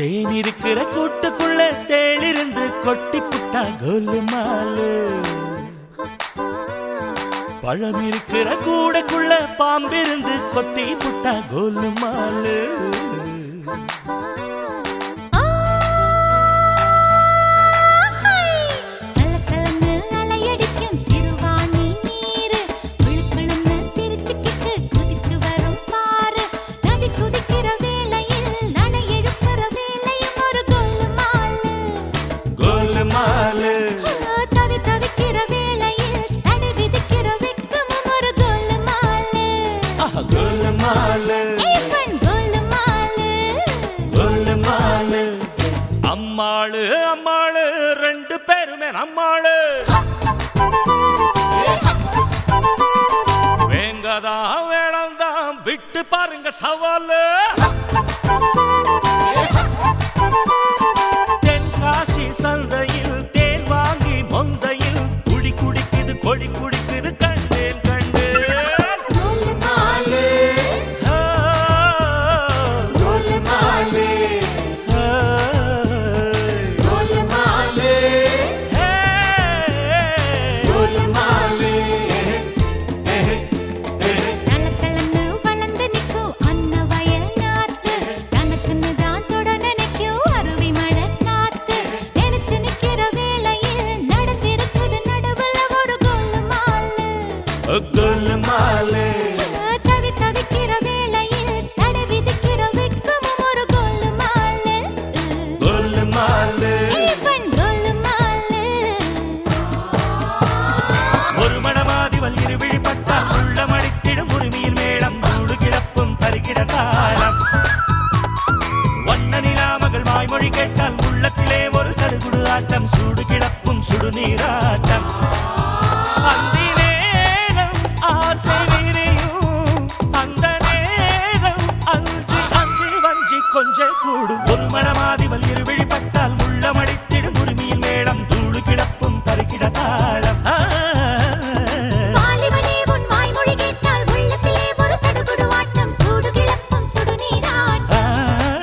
தேன் இருக்கிற கூட்டுக்குள்ள தேளிருந்து கொட்டி புட்டா கோலுமாலு பழம் இருக்கிற கூடைக்குள்ள பாம்பிருந்து கொத்தி புட்டா கோலுமாலு சலசலன்னு அலையடிக்கும் சிறுவாணி நீரு விழுக்குழுன்னு சிரிச்சுக்கிட்டு குதிச்சு வரும் பாரு நதி குதிக்கிற வேளையில் நடை எழுப்புற வேளையும் ஒரு கோலுமாலு கோலுமாலு தவி தவிக்கிற வேளையில் தடை விதிக்கிற வெக்கமும் ஒரு கோலுமாலு ஆஹா, கோலுமாலு ஏய் பெண் கோலுமாலு கோலுமாலு அம்மாளு அம்மாளு ரெண்டு பேருமே நம்மாளு வேங்கதா வேணாம்தான் விட்டு பாருங்க சவாலு தென்காசி சந்தையில் தேன் வாங்கி மொந்தையில் குடி குடிக்குது கொடி குடிக்குது கண்டேன் கண்டேன் கோலுமாலு ஆ, கோலுமாலு ஆ, கோலுமாலு ஹே. கோலுமாலு தளதளன்னு வளர்ந்து நிக்கும் அன்ன வயல் நாத்து தனக்குன்னு தான் தொட நினைக்கும் அருவி மழை காத்து நினைச்சு நிக்கிற வேளையில் நடந்திருக்குது நடுவுல ஒரு கோலுமாலு கோலுமாலு தவி தவிக்கிற வேளையில் தடை விதிக்கிற வெக்கமும் ஒரு கோலுமாலு கோலுமாலு ஏய் பெண் கோலுமாலு ஒரு மணமாதிவல் இருவிழி பட்டால் உள்ளமடித்திடும் உரிமையில் மேளம் மூடு கிடப்பும் தருகிற தாளம் வண்ண நிலாமகள் வாய்மொழி கேட்டால் உள்ளத்திலே ஒரு சடுகுடு ஆட்டம் சூடு கிடப்பும் சுடுநீராட்டம் அந்தி நேரம் ஆசை விரியும் அந்த நேரம் அஞ்சு அஞ்சு வஞ்சி கொஞ்சம் கூடும் ஒரு மணமாதிவல் இருவிழி பட்டால் உள்ளமடித்திடும் உரிமையில் மேளம் தூளு கிடப்பும் தருகிற தாளம் ஆ. வாலிபனே உன் வாய்மொழி கேட்டால் உள்ளத்திலே ஒரு சடுகுடு ஆட்டம் சூடு கிளப்பும் சுடுநீராட்டம் ஆ.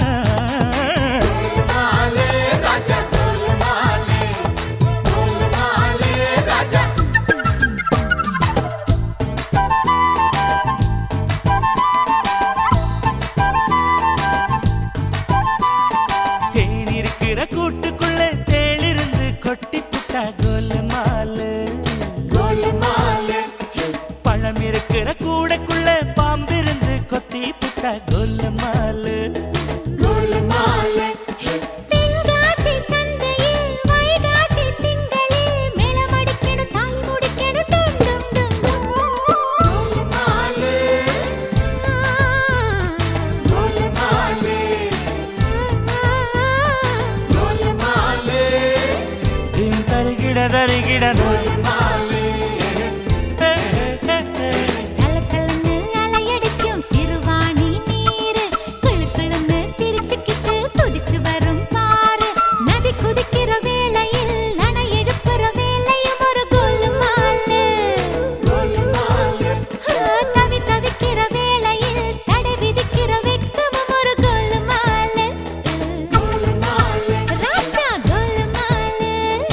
தேன் இருக்கிற கூட்டுக்குள்ள தேளிருந்து கொட்டி புட்டா கோலுமாலு பழம் இருக்கிற கூடைக்குள்ள பாம்பிருந்து கொத்தி புட்டா கோலுமாலு தென்காசி சந்தையில் வைகாசி திங்களில் மேளமடிக்கணும் தாலி முடிக்கணும் டும் டும் டும் டும் கோலுமாலு கோலுமாலு கோலுமாலு தின் தருகிட தருகிட சலசலன்னு அலையடிக்கும் சிறுவாணி நீரு குளுகுளுன்னு சிரிச்சுக்கிட்டு குதிச்சு வரும் பாரு நதி குதிக்கிற வேளையில் அணை எழுப்புற வேளையும் ஒரு கோலுமாலு தவி தவிக்கிற வேளையில் தடை விதிக்கிற வெக்கமும் ஒரு கோலுமாலு ராஜா கோலுமாலு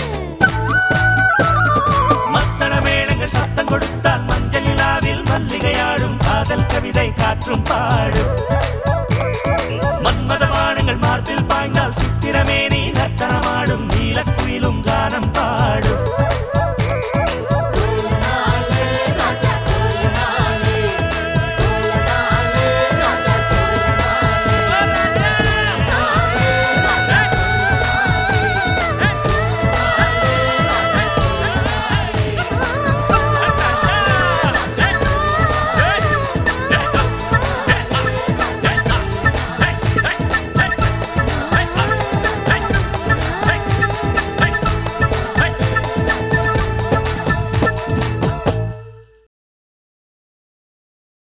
மத்தள மேளங்கள் சத்தம் கொடுத்தால் மஞ்சள் நிலாவில் மல்லிகையாடும் காதல் கவிதை காற்றும் பாடும் மன்மத வானங்கள் மார்பில்